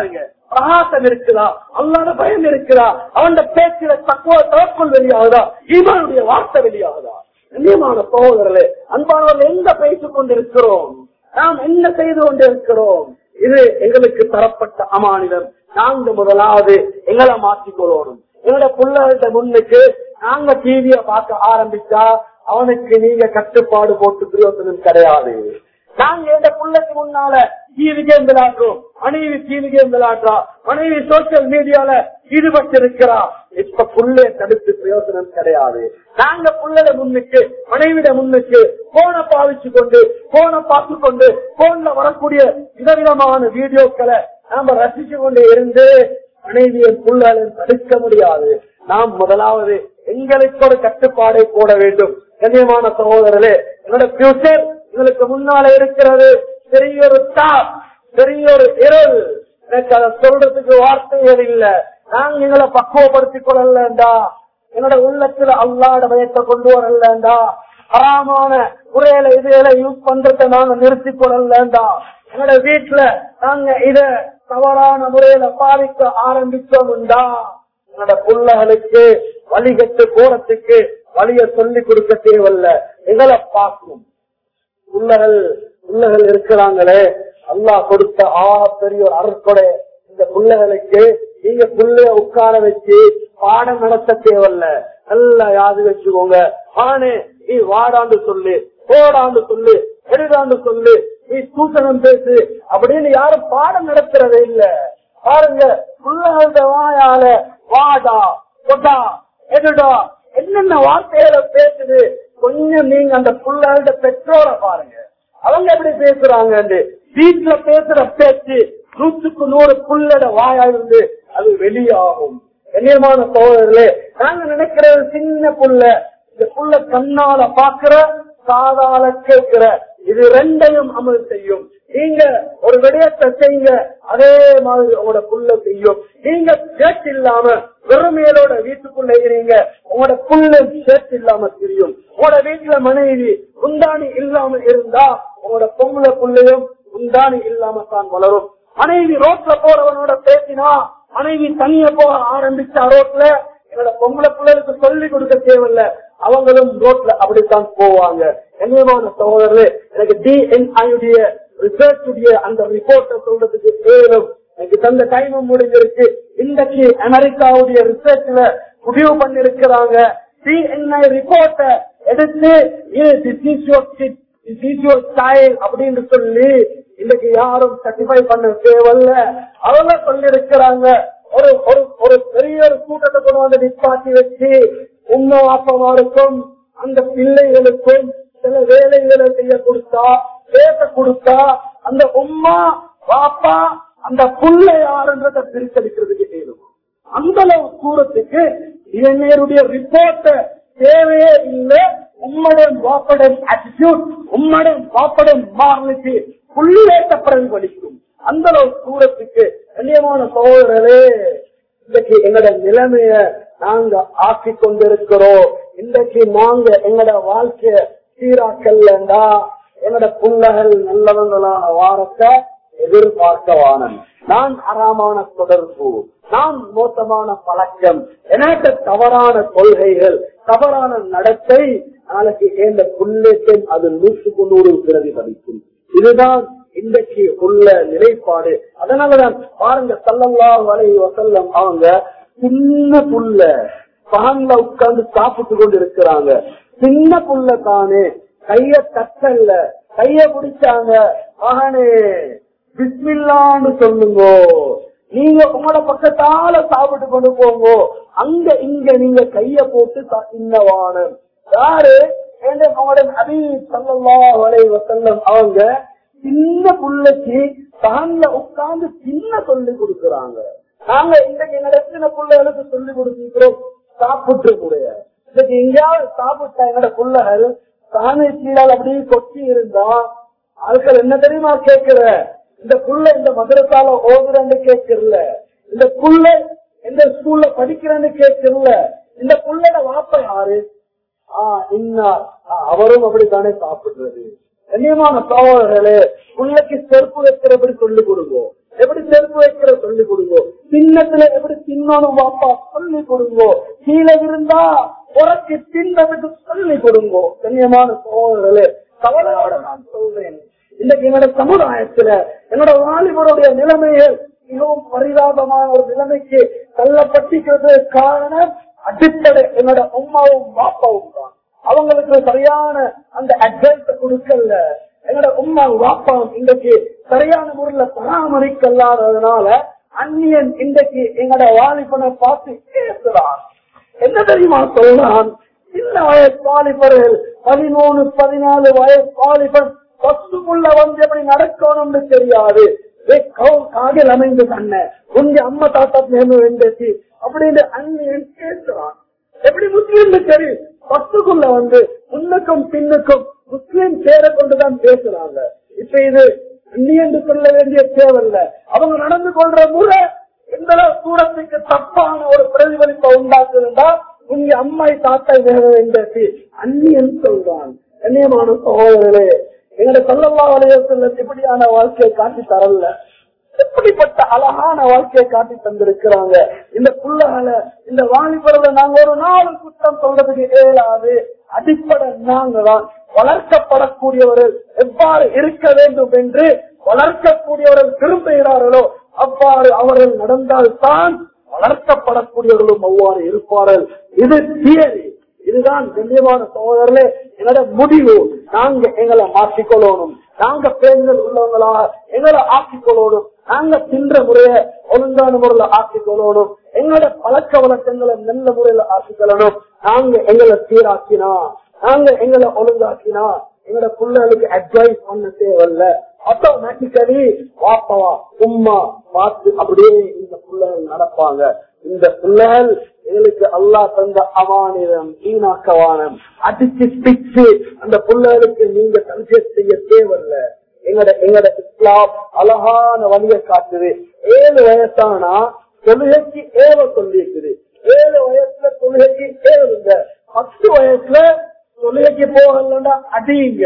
பிரகாசம் இருக்குதா அல்லாத பயம் இருக்குதா அவன் பேச்சில தக்குவ தவக்குள் வெளியாகுதா இவனுடைய வார்த்தை வெளியாகுதா கண்ணியமான சகோதரர்களே அன்பானவர்கள் எங்க பேசிக் கொண்டிருக்கிறோம் நாம் என்ன செய்து கொண்டிருக்கிறோம் இது எங்களுக்கு தரப்பட்ட அமானிதம் நாங்க முதலாவது எங்களை மாற்றிக்கொள்ளணும் எங்களோட பிள்ளைகிட்ட முன்னுக்கு நாங்க டிவிய பார்க்க ஆரம்பிச்சா அவனுக்கு நீங்க கட்டுப்பாடு போட்டு பிரயோசனம் கிடையாது நாங்க எந்த பிள்ளைக்கு முன்னால டிவி கேம் விளையாடுறோம் மனைவி டிவி கேம் விளையாடுறா மனைவி சோசியல் மீடியால ஈடுபட்டு இருக்கிறா இப்ப புள்ளைய தடுத்து பிரயோசனம் கிடையாது நாங்க புள்ளட முன்னுக்கு மனைவிட முன்னுக்கு போனை பாவிச்சு கொண்டு போனை பார்த்து கொண்டு போன்ல வரக்கூடிய விதவிதமான வீடியோக்களை நாம ரசிச்சு கொண்டு இருந்து மனைவியை புள்ளலை தடுக்க முடியாது நாம் முதலாவது எங்களுக்கு ஒரு கட்டுப்பாடை போட வேண்டும் கண்ணியமான சகோதரர்களே என்னோட பியூச்சர் எங்களுக்கு முன்னால இருக்கிறது பெரிய ஒரு டாப் பெரிய ஒரு இருள் எனக்கு அதை சொல்றதுக்கு வார்த்தைகள் இல்ல நாங்க எங்களை பக்குவப்படுத்திக் கொள்ளலண்டா என்னோட உள்ளத்துல அல்லாட பயத்தை கொண்டு வரலண்டா ஹராமான முறையில இதுல யூஸ் பண்றத நாங்க நிறுத்திக் கொள்ளலண்டா என்னோட வீட்டுல நாங்க இத தவறான முறையில பாதிக்க ஆரம்பிச்சோம்டா என்னோட பிள்ளைகளுக்கு வழிகட்டு போறதுக்கு வழிய சொல்லி கொடுக்க தேவையில்ல எங்களை பார்க்கும் உள்ளகள் உள்ளகள் இருக்கிறாங்களே அல்லாஹ் கொடுத்த ஆ பெரிய ஒரு அருட்கொடை இந்த பிள்ளைகளுக்கு நீங்க புள்ளைய உட்கார வச்சு பாடம் நடத்த தேவையில்ல நல்லா யாது வச்சுக்கோங்க ஆனே நீ வாடாண்டு சொல்லு போடாண்டு சொல்லு எழுதாண்டு சொல்லு நீ சூசனம் பேசு அப்படின்னு யாரும் பாடம் நடத்துறதே இல்ல பாருங்க பிள்ளைகள வாயால வாடா கொடா எதுடா என்னென்ன வார்த்தைகளை பேசுது கொஞ்சம் நீங்க அந்த பிள்ளைகள பெற்றோரை பாருங்க அவங்க எப்படி பேசுறாங்க வீட்டுல பேசுற பேச்சு நூற்றுக்கு நூறு புள்ளட வாயா இருந்து அது வெளியாகும் கண்ணியமான சோதரர்களே நாங்க நினைக்கிறது சின்ன புள்ள இந்த புள்ள கண்ணால பாக்குற காதால கேட்கிற இது ரெண்டையும் அமல் செய்யும் நீங்க ஒரு விடயத்தை செய்யுங்க அதே மாதிரி உங்களோட புள்ள செய்யும் நீங்க சேட்டு இல்லாம வெறுமையலோட வீட்டுக்குள்ள இருக்கிறீங்க உங்களோட புள்ள சேட்டு இல்லாம தெரியும் உங்களோட வீட்டுல மனைவி குந்தாணி இல்லாம இருந்தா உங்களோட பொம்பளை புள்ளையும் குந்தாணி இல்லாம தான் வளரும் மனைவி ரோட்ல போறவனோட பேசினா மனைவி தனிய போக ஆரம்பிச்சா ரோட்ல என்னோட பொம்பளை பிள்ளைகளுக்கு சொல்லி கொடுக்க தேவையில்ல அவங்களும் ரோட்ல அப்படித்தான் போவாங்க கண்ணியமான சகோதரர்களே எனக்கு டிஎன்ஐடைய ரிசர்ச் உடைய அந்த ரிப்போர்ட்டை சொல்றதுக்கு தேவையும் எனக்கு தந்த டைமும் முடிஞ்சிருக்கு இன்றைக்கு அமெரிக்காவுடைய ரிசர்ச்ல முடிவு பண்ணிருக்கிறாங்க டிஎன்ஐ ரிப்போர்ட்டை எடுத்து ஸ்டைல் அப்படின்னு சொல்லி இன்னைக்கு யாரும் சர்டிஃபை பண்ண தேவையில்ல அவங்க சொல்லி இருக்கிறாங்க ஒரு ஒரு ஒரு பெரிய ஒரு கூட்டத்தை கொண்டு வந்து நிப்பாட்டி வச்சு உண்மை வாப்பமாருக்கும் அந்த பிள்ளைகளுக்கும் சில வேலைகளை செய்ய கொடுத்தா பேச கொடுத்தா அந்த உம்மா பாப்பா அந்த புள்ள யாருன்றத பிரித்தடிக்கிறதுக்கு தேடும் அந்த அளவு தூரத்துக்கு இளைஞருடைய ரிப்போர்ட்ட தேவையே இல்லை உம்மடன் வாப்படன் ஆட்டிடியூட் உம்மடன் வாப்படன் மாறலுக்கு புள்ளிலேட்ட பிரதிபலிக்கும் அந்த அளவு தூரத்துக்கு கண்ணியமான சகோதரரே இன்றைக்கு எங்களோட நிலைமைய நாங்க ஆக்கி கொண்டிருக்கிறோம் இன்றைக்கு நாங்க எங்களோட வாழ்க்கைய சீராக்கல்லண்டா எங்களோட புள்ளகள் நல்லவங்களான வாரத்தை எதிர்பார்க்கவானன் நான் அறாமான தொடர்பு நான் மோசமான பழக்கம் எனக்கு தவறான கொள்கைகள் தவறான நடத்தை நாளைக்கு சேர்ந்த புள்ளத்தை அது நூற்றுக்கு நூறு பிரதிபலிக்கும் இதுதான் இன்றைக்கு உள்ள நிலைப்பாடு அதனாலதான் பாருங்க சல்லல்லா வலை வசல்லம் அவங்க சின்ன புள்ள பகன்ல உட்கார்ந்து சாப்பிட்டு கொண்டு இருக்கிறாங்க சின்ன புள்ள தானே கைய தட்டல்ல கைய பிடிச்சாங்க மகனே பிஸ்மில்லான்னு சொல்லுங்க நீங்க உங்களோட பக்கத்தால சாப்பிட்டு கொண்டு போங்க அங்க இங்க நீங்க கைய போட்டு இன்னவானம் யாரு உங்களோட அபி சல்லா வலை வசல்லம் அவங்க சின்ன புள்ளைக்கு தான்ல உட்கார்ந்து சின்ன சொல்லி கொடுக்கறாங்க நாங்க இன்றைக்கு எங்க எத்தனை பிள்ளைகளுக்கு சொல்லி கொடுத்திருக்கிறோம் சாப்பிட்டு கூட இன்னைக்கு எங்கேயாவது சாப்பிட்டா என்னோட பிள்ளைகள் தானே கீழால் அப்படியே கொட்டி இருந்தா ஆட்கள் என்ன தெரியுமா கேட்கிற இந்த புள்ள இந்த மதுரத்தால ஓதுறன்னு கேட்கறல இந்த புள்ள எந்த ஸ்கூல்ல படிக்கிறேன்னு கேட்கறல இந்த புள்ளட வாப்ப யாரு ஆஹ் இன்னார் அவரும் அப்படித்தானே சாப்பிடுறது கண்ணியமான சகோதரர்களே பிள்ளைக்கு செருப்பு வைக்கிறபடி சொல்லி கொடுங்க எப்படி செருப்பு வைக்கிற சொல்லி கொடுங்க சின்னத்துல எப்படி தின்னணும் வாப்பா சொல்லி கொடுங்க கீழே இருந்தா உறக்கு தின்னதுக்கு சொல்லி கொடுங்க கண்ணியமான சோழர்களே கவலையோட நான் சொல்றேன் இன்னைக்கு என்னோட சமுதாயத்துல என்னோட வாலிபருடைய நிலைமைகள் மிகவும் பரிதாபமான ஒரு நிலைமைக்கு தள்ளப்பட்டிருக்கிறது காரணம் அடிப்படை என்னோட உமாவும் பாப்பாவும் தான் அவங்களுக்கு சரியான அந்த அட்வைஸ கொடுக்கல என்னோட உமா வாப்பாவும் இன்றைக்கு சரியான முறையில பராமரிக்கலாததுனால அந்நியன் இன்றைக்கு எங்களோட வாலிபனை பார்த்து பேசுறான் என்ன தெரியுமா சொல்றான் சின்ன வயசு வாலிபர்கள் பதிமூணு பதினாலு வயசு வாலிபன் பசுக்குள்ள வந்து எப்படி நடக்கணும்னு தெரியாது காதில் அமைந்து தன்ன உங்க அம்மா தாத்தா மேலும் வேண்டச்சு அப்படின்னு அந்நியன் பேசுறான் எப்படி முஸ்லீம் சரி பத்துக்குள்ள வந்து முன்னுக்கும் பின்னுக்கும் முஸ்லீம் பேரை கொண்டுதான் பேசுறாங்க இப்ப இது அந்நியன் சொல்ல வேண்டிய தேவையில்ல அவங்க நடந்து கொள்ற முறை எந்த தூரத்துக்கு தப்பான ஒரு பிரதிபலிப்பை உண்டாக்குதுண்டா உங்க அம்மாய் தாத்தா வேக வேண்டிய அந்நியன் சொல்றான் கண்ணியமான சகோதரர்களே எங்களை சொல்லல்லா வலையத்தில் எப்படியான வாழ்க்கையை காட்டி தரல எப்படிப்பட்ட அழகான வாழ்க்கையை காட்டி தந்திருக்கிறாங்க இந்த புள்ளகளை இந்த வாலிபர்களை நாங்க ஒரு நாள் குற்றம் சொல்றதுக்கு இயலாது அடிப்படை நாங்க தான் வளர்க்கப்படக்கூடியவர்கள் எவ்வாறு இருக்க வேண்டும் என்று வளர்க்கக்கூடியவர்கள் விரும்புகிறார்களோ அவ்வாறு அவர்கள் நடந்தால்தான் வளர்க்கப்படக்கூடியவர்களும் அவ்வாறு இருப்பார்கள் இது தியரி இதுதான் கண்ணியமான சகோதரர்களே என்னோட முடிவு நாங்க எங்களை மாற்றிக்கொள்ளணும் நாங்க பெண்கள் உள்ளவங்களா எங்களை ஆக்கிக்கொள்ளணும் நாங்க தின்ற முறைய ஒழுங்கான முறையில ஆக்கிக்கொள்ளணும் எங்களோட பழக்க வழக்கங்களை நல்ல முறையில ஆக்கிக்கொள்ளணும் நாங்க எங்களை சீராக்கினா நாங்க எங்களை ஒழுங்காக்கினா எங்களோட பிள்ளைகளுக்கு அட்வைஸ் பண்ண தேவையில்ல ஆட்டோமேட்டிக்கலி பாப்பவா உம்மா பார்த்து அப்படியே இந்த பிள்ளைகள் நடப்பாங்க இந்த பிள்ளைகள் எங்களுக்கு அல்லா தந்த அவானிதம் ஈனாக்கவானம் அடிச்சு பிச்சு அந்த பிள்ளைகளுக்கு நீங்க சஞ்செட் செய்ய தேவையில்ல எங்கட எங்கட இஸ்லாம் அழகான வழியை காட்டுது ஏழு வயசானா தொழுகைக்கு ஏவ சொல்லியிருக்குது ஏழு வயசுல தொழுகைக்கு ஏவுங்க பத்து வயசுல தொழுகைக்கு போகலன்னா அடியுங்க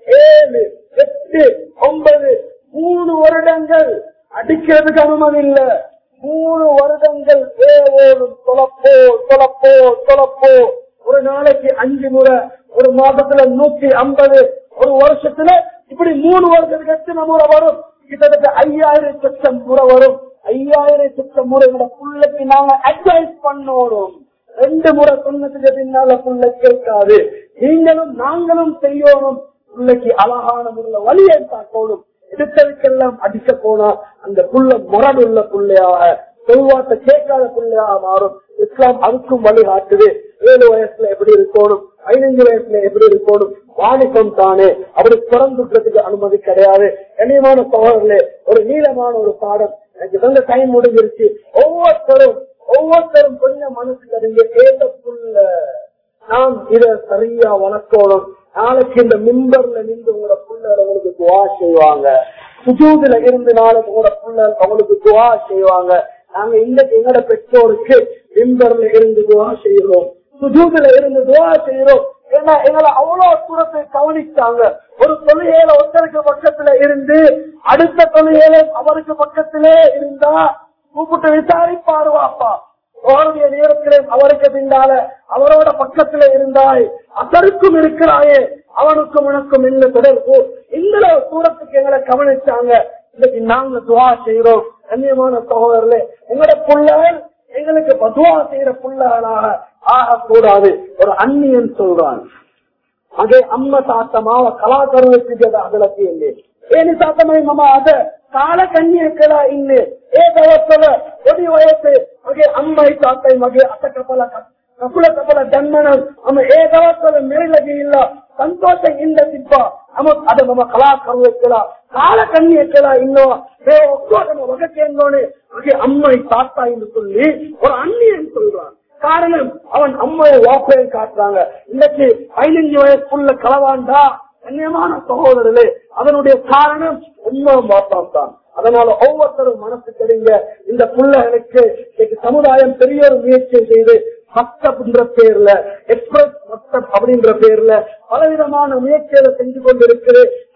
ஏழு எட்டு ஒன்பது மூணு வருடங்கள் அடிக்கிறதுக்கு அனுமதி இல்ல மூணு வருடங்கள் ஏவோடும் தொலைப்போ தொலைப்போ தொலைப்போ ஒரு நாளைக்கு அஞ்சு முறை ஒரு மாதத்துல நூத்தி ஐம்பது ஒரு வருஷத்துல இப்படி மூணு வருஷத்துக்கு எத்தனை முறை வரும் கிட்டத்தட்ட ஐயாயிரம் லட்சம் முறை வரும் ஐயாயிரம் லட்சம் முறை பிள்ளைக்கு நாங்க அட்வைஸ் பண்ணணும் ரெண்டு முறை சொன்னதுக்கு பின்னால புள்ள கேட்காது நீங்களும் நாங்களும் செய்யணும் பிள்ளைக்கு அழகான முறையில வழியை காட்டணும் எடுத்ததுக்கெல்லாம் அடிக்க போனா அந்த புள்ள முரடுள்ள புள்ளையாக சொல்வாட்ட கேட்காத புள்ளையாக மாறும் இஸ்லாம் அதுக்கும் வழி காட்டுது ஏழு வயசுல எப்படி இருக்கணும் பதினஞ்சு வயசுல எப்படி இருக்கணும் வாணிபம் தானே அப்படி பிறந்துக்கிறதுக்கு அனுமதி கிடையாது கண்ணியமான சோழர்களே ஒரு நீளமான ஒரு பாடம் எனக்கு தந்த டைம் முடிஞ்சிருச்சு ஒவ்வொருத்தரும் ஒவ்வொருத்தரும் கொஞ்சம் மனசு கருங்க ஏத புள்ள நாம் இத சரியா வளர்க்கணும் நாளைக்கு இந்த மிம்பர்ல நின்று உங்களோட பிள்ளை உங்களுக்கு துவா செய்வாங்க சுஜூதுல இருந்து நாளைக்கு உங்களோட பிள்ளை அவங்களுக்கு துவா செய்வாங்க நாங்க இந்த எங்களோட பெற்றோருக்கு மிம்பர்ல இருந்து துவா செய்யறோம் சுஜூதுல இருந்து துவா செய்யறோம் ஏன்னா எங்களை அவ்வளவு தூரத்தை கவனிச்சாங்க ஒரு தொழுகையில ஒருத்தருக்கு பக்கத்துல இருந்து அடுத்த தொழுகையில அவருக்கு பக்கத்திலே இருந்தா கூப்பிட்டு விசாரிப்பாரு வாப்பா அவருடைய நேரத்திலே அவருக்கு பின்னால அவரோட பக்கத்துல இருந்தாய் அதற்கும் இருக்கிறாயே அவனுக்கும் உனக்கும் என்ன தொடர்பு இந்த தூரத்துக்கு எங்களை கவனிச்சாங்க இன்னைக்கு நாங்க துவா செய்யறோம் கண்ணியமான சகோதரர்களே எங்களோட புள்ளகள் எங்களுக்கு பதுவா செய்யற புள்ளகளாக ஆகக்கூடாது ஒரு அந்நியன் சொல்றான் ಅದೇ ಅಮ್ಮ ತಾತ ಮಾವ ಕಲಾಕರುತ್ತಿದ್ದ ಅದಲಕ್ಕೆ ಇಲ್ಲಿ ಏನು ತಾತಮೈ ಮಮ ಅದ ಕಾಲ ಕನ್ಯಕಲ ಇಲ್ಲಿ ಏ ದವತ್ತಲ ಒಡಿ ವಯಸ್ಸು ಮಗೆ ಅಮ್ಮೈ ತಾತೈ ಮಗೆ ಅತ ಕಪಲ ಕಪುಲ ಕಪಲ ಜನ್ಮನ ಅಮ್ಮ ಏ ದವತ್ತಲ ಮೆರಿಲಗೆ ಇಲ್ಲ ಸಂತೋಷ ಇಂದ ಸಿಬ್ಬ ಅಮ್ಮ ಅದ ಮಮ ಕಲಾಕರುತ್ತಿಲ್ಲ ಕಾಲ ಕನ್ಯಕಲ ಇನ್ನು ಏ ಒಕ್ಕೋಟಮ ಒಗಕ್ಕೆ ಎಂದೋಣೆ ಮಗೆ ಅಮ್ಮೈ ತಾತ ಎಂದು சொல்லி ஒரு அந்நியன் சொல்றான் காரணம் அவன் அம்மையை வாப்பையை காட்டுறாங்க இன்னைக்கு பதினஞ்சு வயசுக்குள்ள களவாண்டா கண்ணியமான சகோதரர்களே அதனுடைய காரணம் உண்மையும் வாப்பாம் தான் அதனால ஒவ்வொருத்தரும் மனசு தெரிங்க இந்த பிள்ளைகளுக்கு இன்னைக்கு சமுதாயம் பெரிய ஒரு முயற்சி செய்து மத்தப்ன்ற பேர்ல எக்ஸ்பிரஸ் மத்தப் அப்படின்ற பேர்ல பலவிதமான முயற்சிகளை செஞ்சு கொண்டிருக்கிறது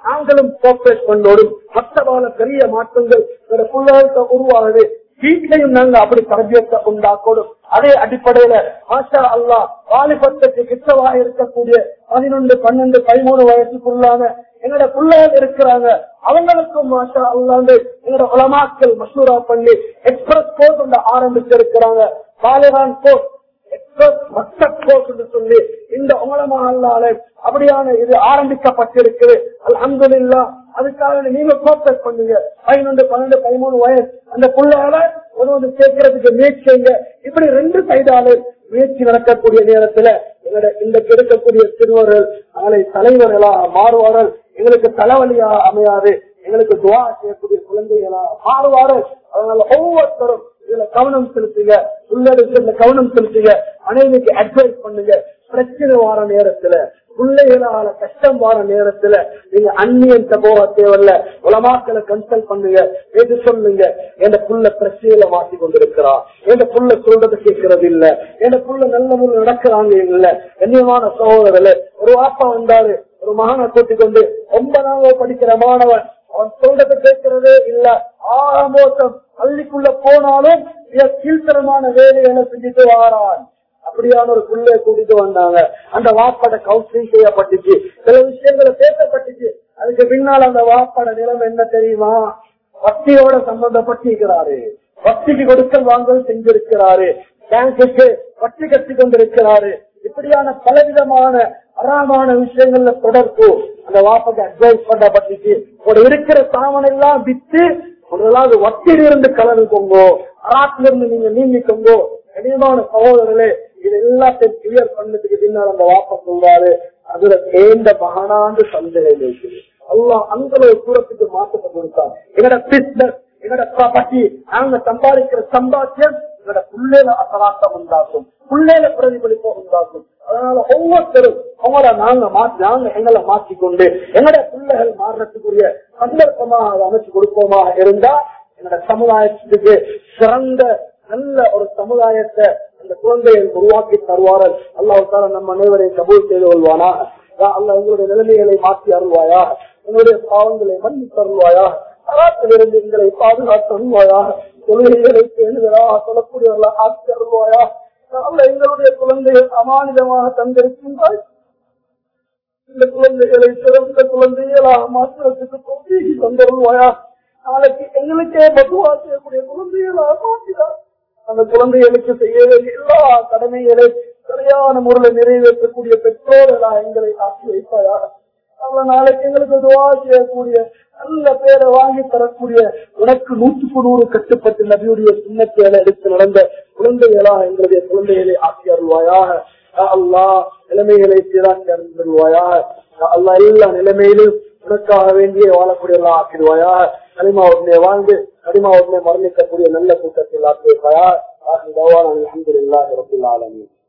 நாங்களும் கோஆபரேட் பண்ணோடும் மற்றவால பெரிய மாற்றங்கள் எங்களோட பிள்ளைகளுக்கு உருவாகுது வீட்லையும் நாங்க அப்படி தரபியத்தை உண்டாக்கணும் அதே அடிப்படையில ஆஷா அல்லா வாலிபத்துக்கு கிட்டவா இருக்கக்கூடிய பதினொன்று பன்னெண்டு பதிமூணு வயசுக்குள்ளான எங்களோட பிள்ளைகள் இருக்கிறாங்க அவங்களுக்கும் மாஷா அல்லாண்டு எங்களோட உலமாக்கள் மசூரா பண்ணி எக்ஸ்பிரஸ் கோர்ஸ் ஒன்று ஆரம்பிச்சிருக்கிறாங்க பாலிகான் கோர்ஸ் எக்ஸ்பிரஸ் மஸ்டர் கோர்ஸ் என்று சொல்லி இந்த உலமா அல்லால அப்படியான இது ஆரம்பிக்கப்பட்டிருக்குது அல்ஹம்துலில்லாஹ் அதுக்காக நீங்க கோஆபரேட் பண்ணுங்க பதினொன்று பன்னெண்டு பதிமூணு வயசு அந்த பிள்ளைகளை ஒன்று வந்து சேர்க்கறதுக்கு முயற்சி செய்யுங்க இப்படி ரெண்டு சைடாலே முயற்சி நடக்கக்கூடிய நேரத்துல எங்களோட இந்த இருக்கக்கூடிய சிறுவர்கள் நாளை தலைவர்களா மாறுவார்கள் எங்களுக்கு தலைவலியா அமையாது எங்களுக்கு துவா செய்யக்கூடிய குழந்தைகளா மாறுவார்கள் அதனால ஒவ்வொருத்தரும் இதுல கவனம் செலுத்துங்க உள்ளடத்துல கவனம் செலுத்துங்க மனைவிக்கு அட்வைஸ் பண்ணுங்க பிரச்சனை வார நேரத்துல பிள்ளைகளால கஷ்டம் வார நேரத்துல நீங்க அந்நியன்ட்ட போக தேவையில்ல உலமாக்களை கன்சல்ட் பண்ணுங்க எது சொல்லுங்க என் புள்ள பிரச்சனையில மாத்தி கொண்டிருக்கிறா என் புள்ள சொல்றது கேட்கறது இல்ல என் புள்ள நல்ல முறை நடக்கிறாங்க இல்ல கண்ணியமான சகோதரர்களே ஒரு வாப்பா வந்தாரு ஒரு மகனை கூட்டிக் கொண்டு ஒன்பதாவது படிக்கிற மாணவன் அவன் சொல்றதை கேட்கறதே இல்ல ஆரம்போசம் பள்ளிக்குள்ள போனாலும் மிக கீழ்த்தரமான வேலைகளை செஞ்சுட்டு வாரான் அப்படியான ஒரு புள்ளைய கூட்டிட்டு வந்தாங்க அந்த வாப்பாட கவுன்சிலிங் செய்யப்பட்டுச்சு சில விஷயங்களை பேசப்பட்டுச்சு அதுக்கு பின்னால் அந்த வாப்பாட நிலைமை என்ன தெரியுமா வட்டியோட சம்பந்தப்பட்டிருக்கிறாரு வட்டிக்கு கொடுக்கல் வாங்கல் செஞ்சிருக்கிறாரு பேங்குக்கு வட்டி கட்டி கொண்டிருக்கிறாரு இப்படியான பலவிதமான அறாமான விஷயங்கள்ல தொடர்பு அந்த வாப்பக்கு அட்வைஸ் பண்ணப்பட்டுச்சு ஒரு இருக்கிற சாமன் எல்லாம் வித்து முதலாவது வட்டியில இருந்து கலந்துக்கோங்கோ அராத்துல இருந்து நீங்க நீங்கிக்கோங்கோ கடினமான சகோதரர்களே இது எல்லாத்தையும் கிளியர் பண்ணதுக்கு பின்னால் அந்த வாப்ப சொல்றாரு அதுல சேர்ந்த மகானாண்டு சந்தைகள் இருக்குது எல்லாம் அந்த ஒரு தூரத்துக்கு மாற்றத்தை கொடுத்தாங்க எங்கட பிசினஸ் எங்கட ப்ராப்பர்ட்டி நாங்க சம்பாதிக்கிற சம்பாத்தியம் எங்கட புள்ளையில அசலாட்டம் உண்டாக்கும் புள்ளையில பிரதிபலிப்பை உண்டாக்கும் அதனால ஒவ்வொருத்தரும் அவங்கள நாங்க மாற்றி நாங்க எங்களை மாற்றிக்கொண்டு எங்கட பிள்ளைகள் மாறுறதுக்குரிய சந்தர்ப்பமாக அதை அமைச்சு கொடுப்போமா இருந்தா எங்கட சமுதாயத்துக்கு சிறந்த நல்ல ஒரு சமுதாயத்தை அந்த குழந்தையை உருவாக்கி தருவார்கள் அல்லாஹால நம்ம அனைவரையும் கபூல் செய்து கொள்வானா அல்ல எங்களுடைய நிலைமைகளை மாற்றி அருள்வாயா எங்களுடைய பாவங்களை மன்னித்து அருள்வாயா அராத்திலிருந்து எங்களை பாதுகாத்து அருள்வாயா தொழில்களை பேணுதலா சொல்லக்கூடியவர்களா ஆக்கி அருள்வாயா அல்ல எங்களுடைய குழந்தைகள் அமானிதமாக தந்திருக்கின்றாய் இந்த குழந்தைகளை சிறந்த குழந்தைகளாக மாற்றுவதற்கு கொண்டீகி தந்தருள்வாயா நாளைக்கு எங்களுக்கே பதுவா செய்யக்கூடிய குழந்தைகளாக மாற்றினார் அந்த குழந்தைகளுக்கு செய்ய வேண்டிய எல்லா கடமைகளை சரியான முறையில் நிறைவேற்றக்கூடிய பெற்றோர்களா எங்களை ஆக்கி வைப்பாயா நல்ல நாளைக்கு எங்களுக்கு துவா செய்யக்கூடிய நல்ல பேரை வாங்கி தரக்கூடிய உனக்கு நூற்றுக்கு நூறு கட்டுப்பட்டு நபியுடைய சின்னத்தையில எடுத்து நடந்த குழந்தைகளா எங்களுடைய குழந்தைகளை ஆக்கி அருள்வாயாக அல்லா நிலைமைகளை சீராக்கி அருள்வாயாக அல்லா எல்லா நிலைமையிலும் உனக்காக வேண்டிய வாழக்கூடிய எல்லாம் ஆக்கிடுவாயா களிமா உடனே வாழ்ந்து களிமா உடனே மரணிக்கக்கூடிய நல்ல கூட்டத்தில் ஆக்கிடுவாயா அலமதுல்லா ரபுல்லாலமி